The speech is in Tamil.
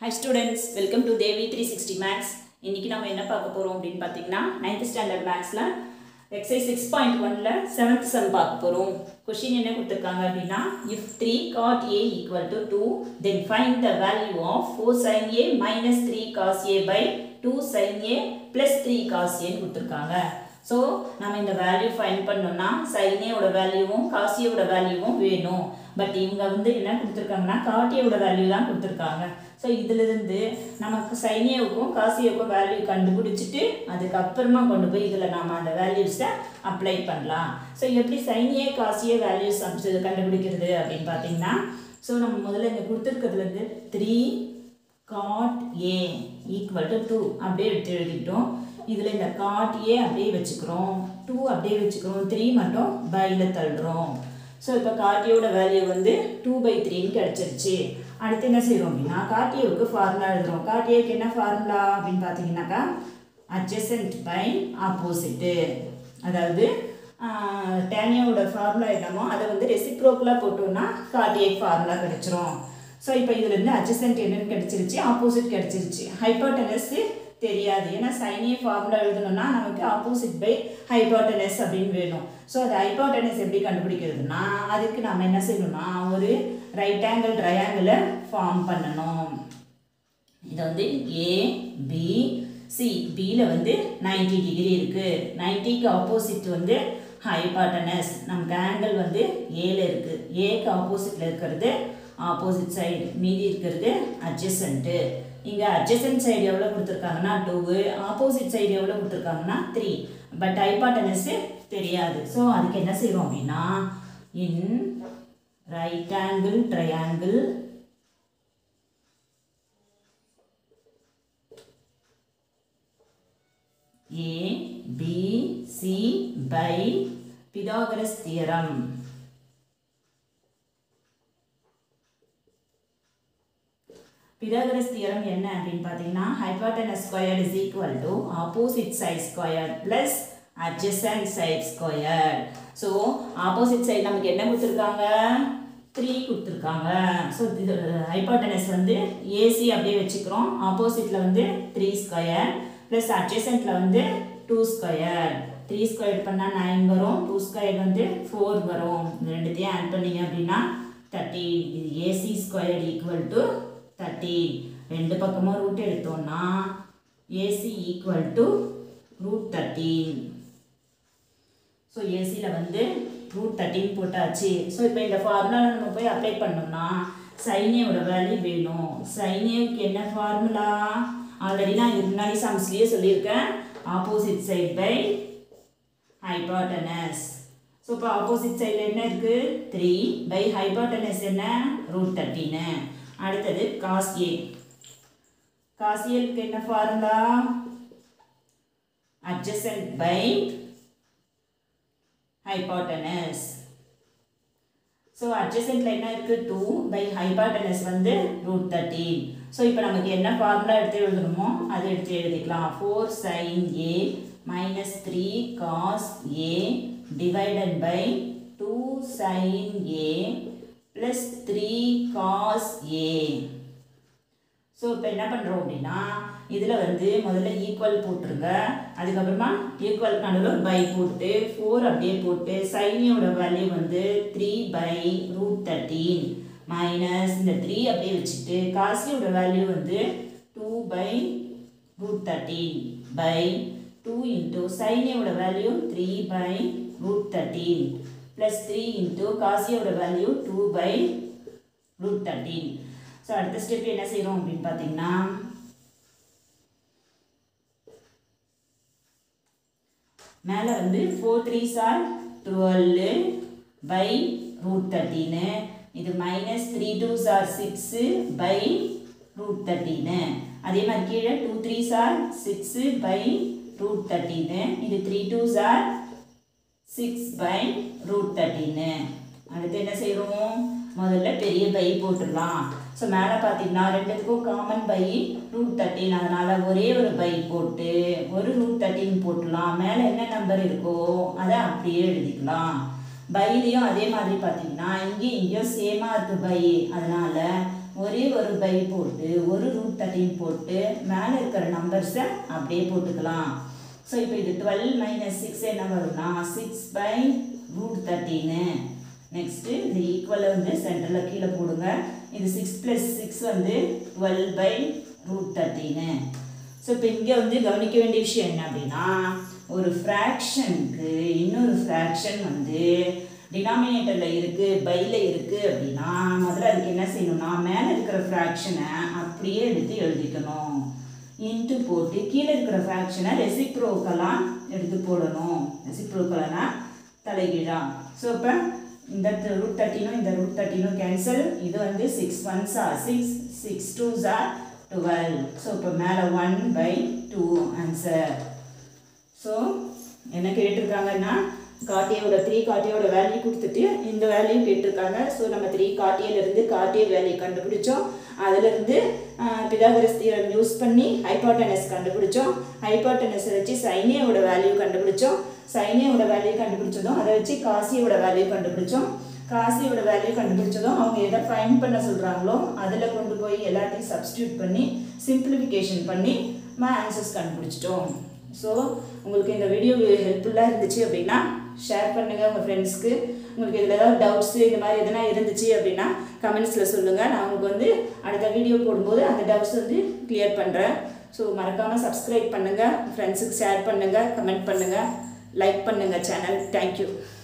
High students welcome to Devi three sixty maths இன்றைக்கி நம்ம என்ன பார்க்க போகிறோம் அப்படின்னு பார்த்தீங்கன்னா நைன்த் ஸ்டாண்டர்ட் மேக்ஸில் எக்ஸைஸ் சிக்ஸ் பாயிண்ட் ஒனில் செவன்த் சம் பார்க்க போகிறோம் கொஷின் என்ன கொடுத்துருக்காங்க அப்படின்னா if three cot A equal to two then find the value of four sine A minus three cos A by two sine A plus three cos ஏன்னு கொடுத்துருக்காங்க ஸோ நம்ம இந்த வேல்யூ ஃபைண்ட் பண்ணோம்னா சைனேயோட வேல்யூவும் காசியோட வேல்யூவும் வேணும் பட் இவங்க வந்து என்ன கொடுத்துருக்காங்கன்னா காட்டியோட வேல்யூ தான் கொடுத்துருக்காங்க ஸோ இதிலிருந்து நமக்கு சைனியாவுக்கும் காசியோவுக்கும் வேல்யூ கண்டுபிடிச்சிட்டு அதுக்கப்புறமா கொண்டு போய் இதில் நாம் அந்த வேல்யூஸை அப்ளை பண்ணலாம் ஸோ எப்படி சைனியே காசியே வேல்யூஸ் கண்டுபிடிக்கிறது அப்படின்னு பார்த்தீங்கன்னா ஸோ நம்ம முதல்ல இங்கே கொடுத்துருக்கிறதுலேருந்து three cot A equal to two அப்படியே எடுத்து எழுதிக்கிட்டோம் இதில் இந்த காட் ஏ அப்படியே வச்சுக்கிறோம் டூ அப்படியே வச்சுக்கிறோம் த்ரீ மட்டும் பையில் தள்ளுறோம் ஸோ இப்போ காட்டியோட வேல்யூ வந்து டூ பை த்ரீன்னு கிடச்சிருச்சு அடுத்து என்ன செய்கிறோம் அப்படின்னா காட்டியோவுக்கு ஃபார்முலா எழுதுகிறோம் காட்டியோக்கு என்ன ஃபார்முலா அப்படின்னு பார்த்தீங்கன்னாக்கா அட்ஜசன்ட் பை ஆப்போசிட்டு அதாவது டேனியாவோட ஃபார்முலா என்னமோ அதை வந்து ரெசிப்ரோக்கலாக போட்டோம்னா காட்டியேக் ஃபார்முலா கிடச்சிரும் ஸோ இப்போ இதுலேருந்து அட்ஜசன்ட் என்னன்னு கிடச்சிருச்சு ஆப்போசிட் கிடச்சிருச்சு ஹைப்போட்டனஸ் தெரியாது ஏன்னா சைனே ஃபார்முலா எழுதணும்னா நமக்கு ஆப்போசிட் பை ஹைப்போட்டனஸ் அப்படின்னு வேணும் ஸோ அது ஹைப்போட்டனஸ் எப்படி கண்டுபிடிக்கிறதுனா அதுக்கு நம்ம என்ன செய்யணும்னா ஒரு ரைட் ஆங்கிள் ட்ரையாங்கிளை ஃபார்ம் பண்ணணும் இதை வந்து ஏ பி சி பியில் வந்து நைன்டி டிகிரி இருக்குது நைன்ட்டிக்கு ஆப்போசிட் வந்து ஹைபாட்டனஸ் நமக்கு ஆங்கிள் வந்து ஏல இருக்குது ஏக்கு ஆப்போசிட்டில் இருக்கிறது ஆப்போசிட் சைடு மீதி இருக்கிறது அட்ஜசன்ட்டு இங்கே அட்ஜசன்ட் சைடு எவ்வளோ கொடுத்துருக்காங்கன்னா டூவு ஆப்போசிட் சைடு எவ்வளோ கொடுத்துருக்காங்கன்னா த்ரீ பட் ஹைபாட்டனஸ்ஸு தெரியாது ஸோ அதுக்கு என்ன செய்கிறோம் அப்படின்னா in right angle triangle A B C by Pythagoras theorem. Pythagoras theorem என்ன அப்படின்னு பார்த்தீங்கன்னா hypotenuse square is equal to opposite side square plus adjacent side square so opposite side நமக்கு என்ன கொடுத்துருக்காங்க த்ரீ கொடுத்துருக்காங்க ஸோ இது ஹைபாட்டனஸ் வந்து ஏசி அப்படியே வச்சுக்கிறோம் ஆப்போசிட்டில் வந்து த்ரீ ஸ்கொயர் ப்ளஸ் அட்ஜசன்ட்டில் வந்து டூ ஸ்கொயர் த்ரீ ஸ்கொயர் பண்ணால் நைன் வரும் டூ ஸ்கொயர் வந்து ஃபோர் வரும் இந்த ரெண்டுத்தையும் ஆட் பண்ணிங்க அப்படின்னா தேர்ட்டீன் இது AC square equal to thirteen ரெண்டு பக்கமும் ரூட் எடுத்தோம்னா AC equal to root thirteen so ஏசியில் வந்து ரூட் தேர்ட்டின் போட்டாச்சு ஸோ இப்போ இந்த ஃபார்முலா நம்ம போய் அப்ளை பண்ணோம்னா சைனியோட வேல்யூ வேணும் சைனியோக்கு என்ன ஃபார்முலா ஆல்ரெடி நான் இதுக்கு முன்னாடி சம்ஸ்லேயே சொல்லியிருக்கேன் opposite side by hypotenuse so இப்போ ஆப்போசிட் சைடில் என்ன இருக்குது த்ரீ பை ஹைபாட்டனஸ் என்ன ரூட் தேர்ட்டின்னு அடுத்தது காஸ் ஏ காஸ் ஏக்கு என்ன formula adjacent by hypotenuse so அட்ஜசன்ட்ல என்ன இருக்குது டூ பை ஹைபாட்டனஸ் வந்து ரூட் தேர்ட்டீன் ஸோ இப்போ நமக்கு என்ன ஃபார்முலா எடுத்து எழுதணுமோ அதை எடுத்து எழுதிக்கலாம் four sine A minus three cos A divided by two sine A plus three cos A so இப்போ என்ன பண்ணுறோம் அப்படின்னா இதில் வந்து முதல்ல ஈக்குவல் போட்டுருங்க அதுக்கப்புறமா ஈக்குவல் நடுவில் பை போட்டு ஃபோர் அப்படியே போட்டு சைனியோட வேல்யூ வந்து three by root thirteen minus இந்த த்ரீ அப்படியே வச்சுட்டு காசியோட வேல்யூ வந்து two by root thirteen by two into சைனியோட value three by root thirteen plus three into காசியோட value two by root thirteen so அடுத்த ஸ்டெப் என்ன செய்கிறோம் அப்படின்னு பார்த்தீங்கன்னா மேலே வந்து four three are twelve by root thirteen இது minus three two are six by root thirteen அதே மாதிரி கீழே two three are six by root thirteen இது three two are six by root thirteen அடுத்து என்ன செய்கிறோம் முதல்ல பெரிய பை போட்டுடலாம் ஸோ மேலே பார்த்தீங்கன்னா ரெண்டுத்துக்கும் காமன் பை ரூட் தேர்ட்டின் அதனால் ஒரே ஒரு பை போட்டு ஒரு ரூட் தேர்ட்டின் போட்டுடலாம் மேலே என்ன நம்பர் இருக்கோ அதை அப்படியே எழுதிக்கலாம் பைலையும் அதே மாதிரி பார்த்தீங்கன்னா இங்கேயும் இங்கேயும் சேமாக இருக்குது பை அதனால் ஒரே ஒரு பை போட்டு ஒரு ரூட் தேர்ட்டின் போட்டு மேலே இருக்கிற நம்பர்ஸை அப்படியே போட்டுக்கலாம் ஸோ இப்போ இது டுவெல் மைனஸ் சிக்ஸ் என்ன வரும்னா six by root thirteen next இந்த ஈக்குவலை வந்து சென்டரில் கீழே போடுங்க இது சிக்ஸ் ப்ளஸ் சிக்ஸ் வந்து twelve by root thirteen so இப்போ இங்கே வந்து கவனிக்க வேண்டிய விஷயம் என்ன அப்படின்னா ஒரு ஃப்ராக்ஷனுக்கு இன்னொரு ஃப்ராக்ஷன் வந்து டினாமினேட்டரில் இருக்குது பையில் இருக்குது அப்படின்னா முதல்ல அதுக்கு என்ன செய்யணும்னா மேலே இருக்கிற ஃப்ராக்ஷனை அப்படியே எடுத்து எழுதிக்கணும் இன்ட்டு போட்டு கீழே இருக்கிற ஃப்ராக்ஷனை ரெசிப்ரோக்கெல்லாம் எடுத்து போடணும் ரெசிப்ரோக்கலனா தலைகீழா ஸோ இப்போ இந்த ரூட் தேர்ட்டினும் இந்த ரூட் தேர்ட்டினும் கேன்சல் இது வந்து six ones are six six twos are twelve so இப்போ மேலே one by two answer so என்ன கேட்டிருக்காங்கன்னா காட்டியோட த்ரீ காட்டியோட வேல்யூ கொடுத்துட்டு இந்த வேல்யூ கேட்டிருக்காங்க ஸோ நம்ம த்ரீ காட்டியிலிருந்து காட்டிய வேல்யூ கண்டுபிடிச்சோம் அதிலிருந்து பிதாகரஸ் தியரம் யூஸ் பண்ணி ஹைபாட்டனஸ் கண்டுபிடிச்சோம் ஹைபாட்டனஸை வச்சு சைனியோட வேல்யூ கண்டுபிடிச்சோம் சைனியோட வேல்யூ கண்டுபிடிச்சதும் அதை வச்சு காசியோட வேல்யூ கண்டுபிடிச்சோம் காசியோட வேல்யூ கண்டுபிடிச்சதும் அவங்க எதை ஃபைன் பண்ண சொல்கிறாங்களோ அதில் கொண்டு போய் எல்லாத்தையும் சப்ஸ்டியூட் பண்ணி சிம்பிளிஃபிகேஷன் பண்ணி நம்ம ஆன்சர்ஸ் கண்டுபிடிச்சிட்டோம் ஸோ உங்களுக்கு இந்த வீடியோ ஹெல்ப்ஃபுல்லாக இருந்துச்சு அப்படின்னா ஷேர் பண்ணுங்கள் உங்கள் ஃப்ரெண்ட்ஸ்க்கு உங்களுக்கு இதில் ஏதாவது டவுட்ஸு இந்த மாதிரி எதனா இருந்துச்சு அப்படின்னா கமெண்ட்ஸில் சொல்லுங்கள் நான் உங்களுக்கு வந்து அடுத்த வீடியோ போடும்போது அந்த டவுட்ஸ் வந்து கிளியர் பண்ணுறேன் ஸோ மறக்காமல் சப்ஸ்கிரைப் பண்ணுங்கள் ஃப்ரெண்ட்ஸுக்கு ஷேர் பண்ணுங்கள் கமெண்ட் பண்ணுங்கள் லைக் பண்ணுங்கள் சேனல் தேங்க்யூ